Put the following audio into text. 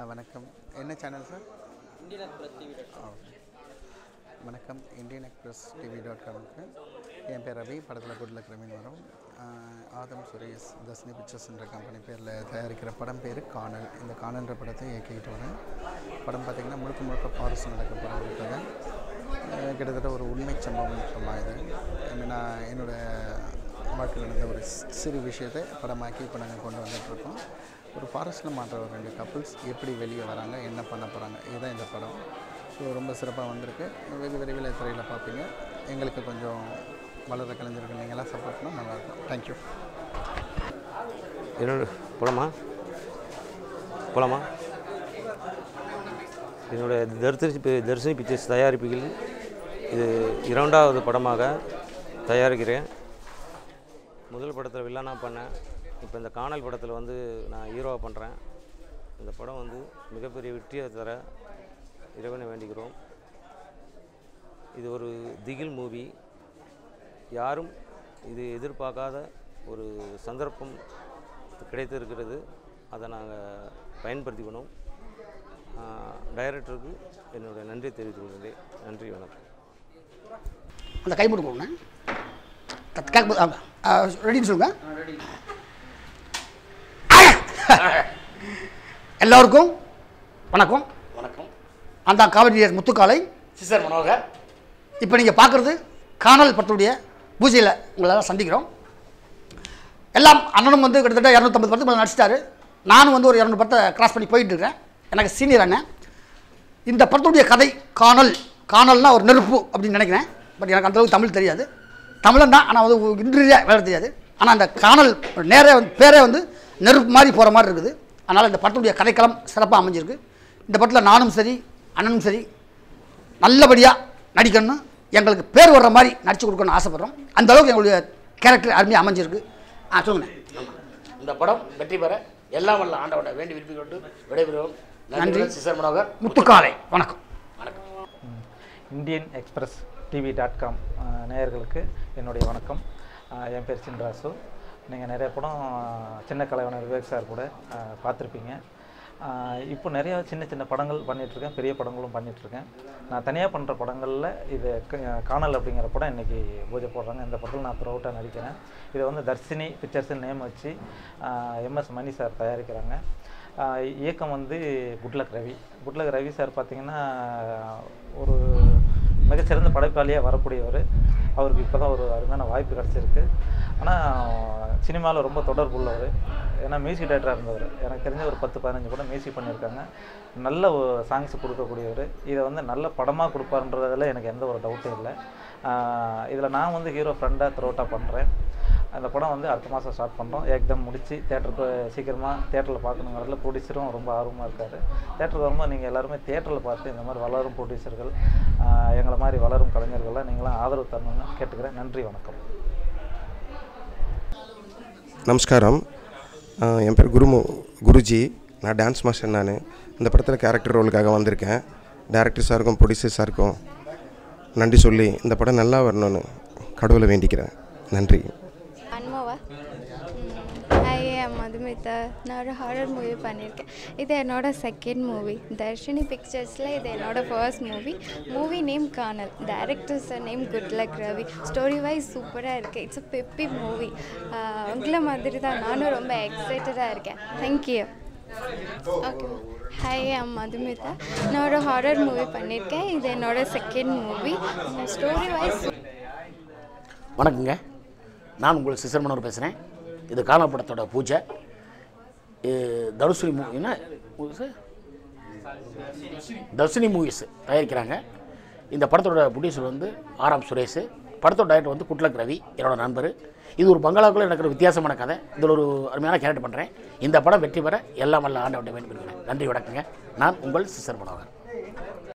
வணக்கம் என்ன channel sir வணக்கம் இந்தியன் எக்ஸ்பிரஸ் டிவி டாட் காம்க்கு என் பேர் ரவி படத்தில் குட் லக் ரமீன் வரும் ஆஹ் ஆதம் சுரேஷ் தஸ்னி பிக்சர்ஸ்ன்ற கம்பெனி பேரில் தயாரிக்கிற படம் பேர் காணல் இந்த காணல்ன்ற படத்தை இயக்கிட்டு வரேன் படம் பார்த்திங்கன்னா முழுக்க முழுக்க ஃபாரஸ்ட் நடக்க படம் இருக்குது ஆஹ் கிட்டத்தட்ட ஒரு உண்மை சம்பவம் சொல்லலாம் இது என்னென்னா என்னோடய வாழ்க்கையில் நடந்த ஒரு சி- சிறு விஷயத்தை படமாக்கி இப்போ நாங்கள் கொண்டு வந்துட்டுருக்கோம் ஒரு ஃபாரஸ்ட்டில் மாற்ற ஒரு ரெண்டு கப்புள்ஸ் எப்படி வெளியே வராங்க என்ன பண்ண போகிறாங்க இதுதான் இந்த படம் ஸோ ரொம்ப சிறப்பாக வந்திருக்கு வெகு விரைவில் திரையில் பார்ப்பீங்க எங்களுக்கு கொஞ்சம் வளர கலைஞர்கள் நீங்களாம் சப்போர்ட் பண்ணால் நல்லாயிருக்கும் தேங்க்யூ என்னோட போலாமா போலாமா என்னோட தர்ஷனி பி- தர்ஷினி பிக்சர்ஸ் தயாரிப்புகள் இது இரண்டாவது படமாக தயாரிக்கிறேன் முதல் படத்தில் வில்லனாக பண்ணேன் இப்போ இந்த காணல் படத்தில் வந்து நான் ஹீரோவாக பண்ணுறேன் இந்த படம் வந்து மிகப்பெரிய வெற்றியை தர இறைவனை வேண்டிக்கிறோம் இது ஒரு திகில் மூவி யாரும் இது எதிர்பார்க்காத ஒரு சந்தர்ப்பம் கிடைத்திருக்கிறது அதை நாங்கள் பயன்படுத்திக்கணும் டைரக்டருக்கு என்னுடைய நன்றி தெரிவித்துக் கொள்கிறேன் நன்றி வணக்கம் அந்த கை போட்டு கொடுங்க கத் கேட்க ரெடின்னு சொல்லுங்க எல்லோருக்கும் வணக்கம் வணக்கம் அந்த காவிரி முத்துக்காலை சிஸ்டர் மனோகர் இப்போ நீங்கள் பார்க்குறது காணல் படத்துடைய பூஜையில் உங்களெல்லாம் சந்திக்கிறோம் எல்லாம் அண்ணனும் வந்து கிட்டத்தட்ட இரநூத்தம்பது படத்துக்கு மேலே நடிச்சிட்டாரு நானும் வந்து ஒரு இரநூறு படத்தை கிராஸ் பண்ணி போயிட்டு இருக்கேன் எனக்கு சீனியர் அண்ணன் இந்த படத்துடைய கதை காணல் காணல்னா ஒரு நெருப்பு அப்படின்னு நினைக்கிறேன் பட் எனக்கு அந்தளவுக்கு தமிழ் தெரியாது தமிழன் தான் ஆனால் வந்து இன்றைய வேலை தெரியாது ஆனால் அந்த காணல் நேரே வந்து பேரே வந்து நெருப்பு மாதிரி போகிற மாதிரி இருக்குது அதனால் இந்த படத்துடைய கதைக்களம் சிறப்பாக அமைஞ்சிருக்கு இந்த படத்தில் நானும் சரி அண்ணனும் சரி நல்லபடியாக நடிக்கணும்னு எங்களுக்கு பேர் வர்ற மாதிரி நடிச்சு கொடுக்கணும்னு ஆசைப்படுறோம் அந்த அளவுக்கு எங்களுடைய கேரக்டர் அருமையாக அமைஞ்சிருக்கு ஆ சொல்லுங்கண்ணே இந்த படம் வெற்றி பெற எல்லாம் வல்ல ஆண்டவனை வேண்டி விரும்பி கொண்டு விடைபெறுவோம் நன்றி. நன்றி சிஸ்டர் மனோகர் முத்துக்காலை வணக்கம் வணக்கம் Indian Express TV dot com நேயர்களுக்கு என்னுடைய வணக்கம் அஹ் என் பேர் சின்ராசு நீங்கள் நிறைய படம் அஹ், சின்ன கலைவனர் விவேக் சார் கூட அஹ், பார்த்துருப்பீங்க அஹ், இப்போ நிறைய சின்ன சின்ன படங்கள் பண்ணிகிட்ருக்கேன் பெரிய படங்களும் பண்ணிகிட்ருக்கேன் நான் தனியாக பண்ணுற படங்களில் இது க- காணல் அப்படிங்கிற படம் இன்றைக்கி பூஜை போடுறாங்க இந்த படத்தில் நான் த்ரூஅவுட்டாக நடிக்கிறேன் இதை வந்து தர்ஷினி பிக்சர்ஸ்னு நேம் வச்சு எம்எஸ் மணி சார் தயாரிக்கிறாங்க ஆஹ் இயக்கம் வந்து good luck Ravi good luck Ravi sir பார்த்தீங்கன்னா ஒரு மிகச்சிறந்த படைப்பாளியாக வரக்கூடியவர் அவருக்கு இப்போ தான் ஒரு அருமையான வாய்ப்பு கிடச்சிருக்கு ஆனால் சினிமாவில் ரொம்ப தொடர்பு உள்ளவர் ஏன்னா மியூசிக் டைரக்டராக இருந்தவர் எனக்கு தெரிஞ்ச ஒரு பத்து பதினஞ்சு கூட மியூசிக் பண்ணியிருக்காங்க நல்ல சாங்ஸ் கொடுக்கக்கூடியவர் இதை வந்து நல்ல படமாக கொடுப்பாருன்றதுல எனக்கு எந்த ஒரு டவுட்டும் இல்லை இதில் நான் வந்து ஹீரோ ஃப்ரெண்டாக த்ரோட்டாக பண்ணுறேன் அந்த படம் வந்து அடுத்த மாதம் ஸ்டார்ட் பண்ணுறோம் ஏக்தம் முடித்து தேட்டருக்கு சீக்கிரமாக தேட்டரில் பார்க்கணுங்கிறதுல ப்ரொடியூசரும் ரொம்ப ஆர்வமாக இருக்கார் தேட்டருக்கு வரும்போது நீங்கள் எல்லாருமே தேட்டரில் பார்த்து இந்த மாதிரி வளரும் ப்ரொடியூசர்கள் ஆஹ் எங்களை மாதிரி வளரும் கலைஞர்கள்லாம் நீங்களாம் ஆதரவு தரணும்னு கேட்டுக்கிறேன் நன்றி வணக்கம் நமஸ்காரம் ஆஹ் என் பேர் குருமு குருஜி நான் டான்ஸ் மாஸ்டர் நான் இந்த படத்தில் கேரக்டர் ரோலுக்காக வந்திருக்கேன் டேரக்டர் சாருக்கும் ப்ரொடியூசர் சாருக்கும் நன்றி சொல்லி இந்த படம் நல்லா வரணும்னு கடவுளை வேண்டிக்கிறேன் நன்றி அன்மோவா ஹாய் என் மதுமிதா நான் ஒரு ஹாரர் மூவி பண்ணியிருக்கேன் இது என்னோட செகண்ட் மூவி தர்ஷினி பிக்சர்ஸில் இது என்னோட ஃபர்ஸ்ட் மூவி மூவி நேம் காணல் director sir name good luck Ravi story wise சூப்பராக இருக்குது இட்ஸ் அ பெப்பி மூவி உங்களை மாதிரி தான் நானும் ரொம்ப எக்ஸைட்டடாக இருக்கேன் தேங்க்யூ ஓகே ஹாய் என் மதுமிதா நான் ஒரு ஹாரர் மூவி பண்ணியிருக்கேன் இது என்னோட செகண்ட் மூவி ஸ்டோரி வைஸ் வணக்கங்க நான் உங்கள் சிஸ்டர் மனோகர் பேசுகிறேன் இது காணல் படத்தோட பூஜை இது தனுஸ்ரீ மூ என்ன movies? தர்ஷினி மூவிஸ் தயாரிக்கிறாங்க இந்த படத்தோட ப்ரொடியூசர் வந்து ஆராம் சுரேஷ் படத்தோட டைரக்டர் வந்து குட்லக் ரவி என்னோட நண்பர் இது ஒரு பங்களாக்குள்ளே நடக்கிற வித்தியாசமான கதை இதில் ஒரு அருமையான கேரக்டர் பண்ணுறேன் இந்த படம் வெற்றி பெற எல்லாம் வல்ல ஆண்டவன் வேண்டி நன்றி வணக்கங்க நான் உங்கள் சிஸ்டர் மனோகர்